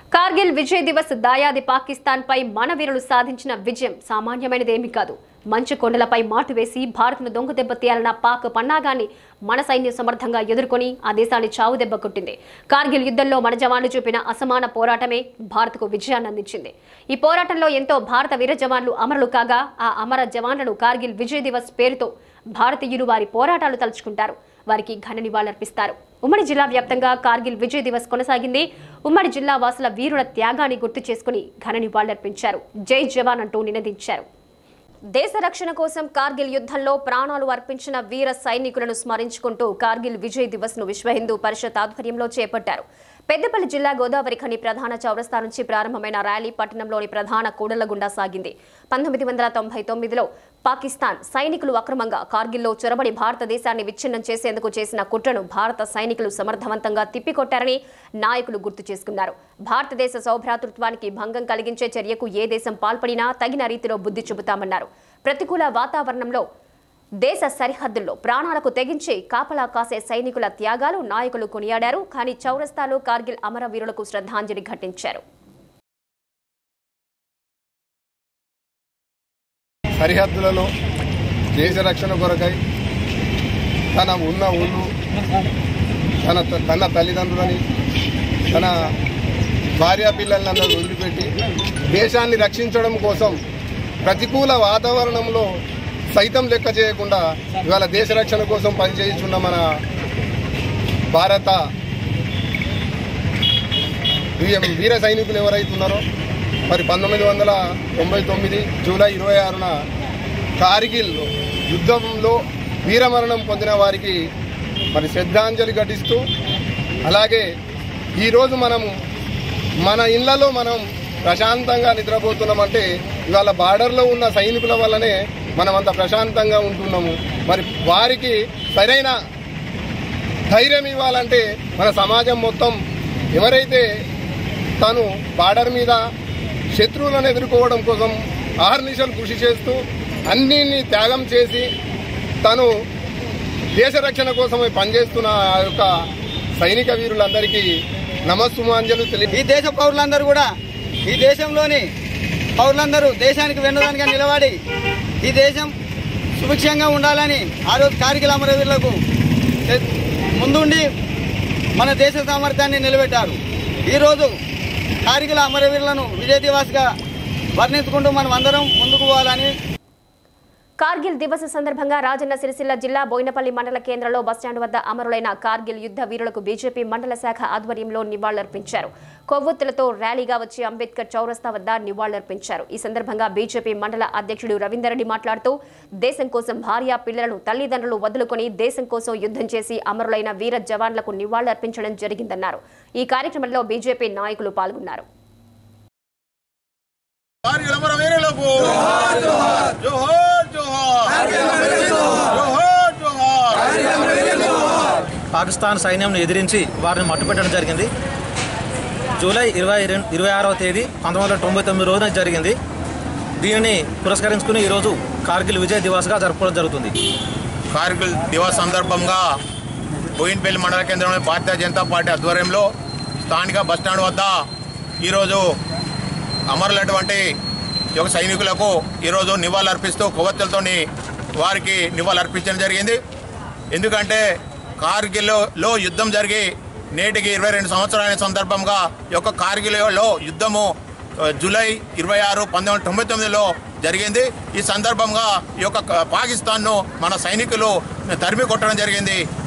కార్గిల్ విజయ్ దివస్ దాయాది పాకిస్తాన్ పై మన వీరులు సాధించిన విజయం సామాన్యమైనదేమీ కాదు మంచు కొండలపై మాటు వేసి భారత్ను దొంగ దెబ్బ తీయాలన్న పాక్ పన్నాగాన్ని మన సైన్యం సమర్థంగా ఎదుర్కొని ఆ దేశాన్ని చావు దెబ్బ కొట్టింది కార్గిల్ యుద్ధంలో మన జవాన్లు చూపిన అసమాన పోరాటమే భారత్కు విజయాన్ని అందించింది ఈ పోరాటంలో ఎంతో భారత వీర జవాన్లు అమరులు కాగా ఆ అమర జవాన్లను కార్గిల్ విజయ్ దివస్ పేరుతో భారతీయులు వారి పోరాటాలు తలుచుకుంటారు వారికి ఘన నివాళులర్పిస్తారు ఉమ్మడి జిల్లా వ్యాప్తంగా కార్గిల్ విజయ్ దివస్ కొనసాగింది ఉమ్మడి జిల్లా వాసుల వీరుల త్యాగాన్ని గుర్తు చేసుకుని ఘన నివాళులర్పించారు జై జవాన్ అంటూ నినదించారు దేశ రక్షణ కోసం కార్గిల్ యుద్ధంలో ప్రాణాలు అర్పించిన వీర సైనికులను స్మరించుకుంటూ కార్గిల్ విజయ్ దివస్ ను విశ్వ హిందూ పరిషత్ ఆధ్వర్యంలో చేపట్టారు పెద్దపల్లి జిల్లా గోదావరి ఖని ప్రధాన చౌరస్తా నుంచి ప్రారంభమైన ర్యాలీ పట్టణంలోని ప్రధాన కూడళ్ల గుండా సాగింది పంతొమ్మిది వందల తొంభై తొమ్మిదిలో పాకిస్తాన్ సైనికులు అక్రమంగా కార్గిల్లో చొరబడి భారతదేశాన్ని విచ్ఛిన్నం చేసేందుకు చేసిన కుట్రను భారత సైనికులు సమర్థవంతంగా తిప్పికొట్టారని నాయకులు గుర్తు చేసుకున్నారు భారతదేశ సౌభ్రాతృత్వానికి భంగం కలిగించే చర్యకు ఏ దేశం పాల్పడినా తగిన రీతిలో బుద్ధి చెబుతామన్నారు ప్రతికూల వాతావరణంలో దేశ సరిహద్దుల్లో ప్రాణాలకు తెగించి కాపలా కాసే సైనికుల త్యాగాలు నాయకులు కొనియాడారు కానీ చౌరస్తాలో కార్గిల్ అమరవీరులకు శ్రద్ధాంజలి ఘటించారు సరిహద్దులలో దేశ రక్షణ కొరకై తన ఉన్న ఊళ్ళు తన తన తల్లిదండ్రులని తన భార్యా పిల్లల్ని అందరూ వదిలిపెట్టి దేశాన్ని రక్షించడం కోసం ప్రతికూల వాతావరణంలో సైతం లెక్క చేయకుండా ఇవాళ దేశ రక్షణ కోసం పనిచేస్తున్న మన భారత వీ- వీర సైనికులు ఎవరైతే ఉన్నారో మరి పంతొమ్మిది వందల తొంభై తొమ్మిది జూలై ఇరవై ఆరున కార్గిల్ యుద్ధంలో వీరమరణం పొందిన వారికి మరి శ్రద్ధాంజలి ఘటిస్తూ అలాగే ఈరోజు మనం మన ఇళ్లలో మనం ప్రశాంతంగా నిద్రపోతున్నామంటే ఇవాళ బార్డర్లో ఉన్న సైనికుల వల్లనే మనం అంత ప్రశాంతంగా ఉంటున్నాము మరి వారికి సరైన ధైర్యం ఇవ్వాలంటే మన సమాజం మొత్తం ఎవరైతే తను బార్డర్ మీద శత్రువులను ఎదుర్కోవడం కోసం ఆహర్నిశలు కృషి చేస్తూ అన్నిని త్యాగం చేసి తను దేశ రక్షణ కోసమే పనిచేస్తున్న ఆ యొక్క సైనిక వీరులందరికీ నమస్సుమాంజలు తెలియ ఈ దేశ పౌరులందరూ కూడా ఈ దేశంలోని పౌరులందరూ దేశానికి వెన్నుదానిగా నిలబడి ఈ దేశం సుభిక్షంగా ఉండాలని ఆ రోజు కార్గిల్ అమరవీరులకు తె- ముందుండి మన దేశ సామర్థ్యాన్ని నిలబెట్టారు ఈరోజు కార్గిల్ అమరవీరులను విజయ దివాస్గా వర్ణించుకుంటూ మనం అందరం ముందుకు పోవాలని కార్గిల్ దివస్ సందర్భంగా రాజన్న సిరిసిల్ల జిల్లా బోయినపల్లి మండల కేంద్రంలో బస్టాండ్ వద్ద అమరులైన కార్గిల్ యుద్ధ వీరులకు బీజేపీ మండల శాఖ ఆధ్వర్యంలో నివాళులర్పించారు కొవ్వొత్తులతో ర్యాలీగా వచ్చి అంబేద్కర్ చౌరస్తా వద్ద నివాళులర్పించారు ఈ సందర్భంగా బీజేపీ మండల అధ్యక్షుడు రవీందర్ రెడ్డి మాట్లాడుతూ దేశం కోసం భార్య పిల్లలను తల్లిదండ్రులు వదులుకొని దేశం కోసం యుద్ధం చేసి అమరులైన వీర జవాన్లకు నివాళులర్పించడం జరిగిందన్నారు ఈ కార్యక్రమంలో బీజేపీ నాయకులు పాల్గొన్నారు కార్గిల్ అమర వీరులకు జోహార్ జోహార్ జోహార్ జోహార్ పాకిస్తాన్ సైన్యంను ఎదిరించి వారిని మట్టుపెట్టడం జరిగింది జూలై ఇరవై రెం- ఇరవై ఆరవ తేదీ పంతొమ్మిది వందల తొంభై తొమ్మిది రోజున జరిగింది దీనిని పురస్కరించుకుని ఈరోజు కార్గిల్ విజయ్ దివాస్గా జరుపుకోవడం జరుగుతుంది కార్గిల్ దివస్ సందర్భంగా బోయిన్పల్లి మండల కేంద్రంలో భారతీయ జనతా పార్టీ ఆధ్వర్యంలో స్థానిక బస్టాండ్ వద్ద ఈరోజు అమరులైనటువంటి యువ సైనికులకు ఈరోజు నివాళులర్పిస్తూ కొవ్వొత్తులతోని వారికి నివాళులర్పించడం జరిగింది ఎందుకంటే కార్గిల్లో యుద్ధం జరిగి నేటికి ఇరవై రెండు సంవత్సరాల సందర్భంగా ఈ యొక్క కార్గిల్లో యుద్ధము ఆ, జూలై ఇరవై ఆరు పంతొమ్మిది వందల తొంభై తొమ్మిదిలో జరిగింది ఈ సందర్భంగా ఈ యొక్క పాకిస్తాన్ను మన సైనికులు తరిమి కొట్టడం జరిగింది